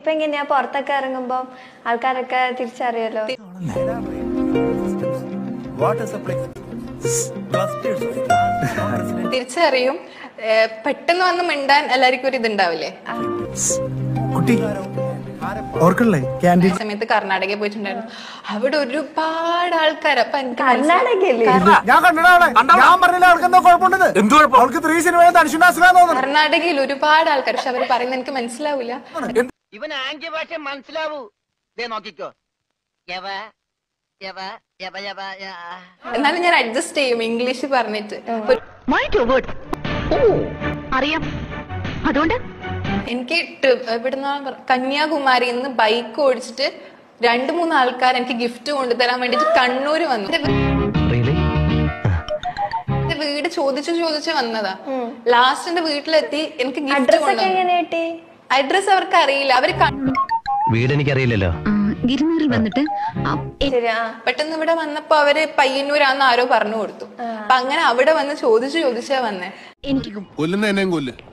ഇപ്പൊ എങ്ങനെയാ പുറത്തൊക്കെ ഇറങ്ങുമ്പോ ആൾക്കാരൊക്കെ തിരിച്ചറിയല്ലോ What is a play? Clusters. തിരിച്ചറിയും ഏഹ് പെട്ടെന്ന് വന്ന് മിണ്ടാൻ എല്ലാവർക്കും ഒരു ഇതുണ്ടാവില്ലേ കുട്ടി ഓർക്കണില്ലേ ക്യാൻറ്റീൻ ആ സമയത്ത് കർണാടകയിൽ പോയിട്ടുണ്ടായിരുന്നു അവിടെ ഒരുപാട് ആൾക്കാർ അപ്പൊ എനിക്ക് കർണാടകയില്ലേ ഞാൻ കണ്ടിടാ അവളെ ഞാൻ പറഞ്ഞില്ല അവൾക്ക് എന്തോ കുഴപ്പമുണ്ടെന്ന് അവൾക്ക് ത്രീ സിനിമ തനിച്ചുണ്ട് അസുഖം തോന്നുന്നു കർണാടകയിൽ ഒരുപാട് ആൾക്കാർ പക്ഷെ അവർ പറയുന്നത് എനിക്ക് മനസ്സിലാവില്ല ഇവൻ ആംഗ്യഭാഷ മനസ്സിലാവൂ ദേ നോക്കിക്കോ യവ യവ യവ യവ യ- എന്നാലും ഞാൻ അഡ്ജസ്റ്റ് ചെയ്യും ഇംഗ്ലീഷ് പറഞ്ഞിട്ട് അപ്പൊ മൈൻഡ് യുവർ വേർഡ്സ് ഓ അറിയാം അതുകൊണ്ട് എനിക്ക് ട്രി- ഇവിടുന്ന് കന്യാകുമാരിയിൽ നിന്ന് ബൈക്ക് ഓടിച്ചിട്ട് രണ്ടു മൂന്ന് ആൾക്കാർ എനിക്ക് ഗിഫ്റ്റ് കൊണ്ടുതരാൻ വേണ്ടിട്ട് കണ്ണൂര് വന്നു എന്റെ വീ- എന്റെ വീട് ചോദിച്ചു ചോദിച്ചു വന്നതാ ലാസ്റ്റ് എന്റെ വീട്ടിലെത്തി എനിക്ക് ഗിഫ്റ്റ് അഡ്രസ് ഒക്കെ കൊണ്ടുവന്നു എങ്ങനെ കിട്ടി അഡ്രസ് അവർക്ക് അറിയില്ല അവര് കണ്ടു വീട് എനിക്കറിയില്ലല്ലോ ഗിരിനറിൽ വന്നിട്ട് ആ, ശരി ആ പെട്ടെന്ന് ഇവിടെ വന്നപ്പോ അവര് പയ്യന്നൂരാന്ന് ആരോ പറഞ്ഞു കൊടുത്തു അപ്പൊ അങ്ങനെ അവിടെ വന്ന് ചോദിച്ചു ചോദിച്ചാ വന്നേ എനിക്ക് കൊല്ലുന്ന എന്നെയും കൊല്ല്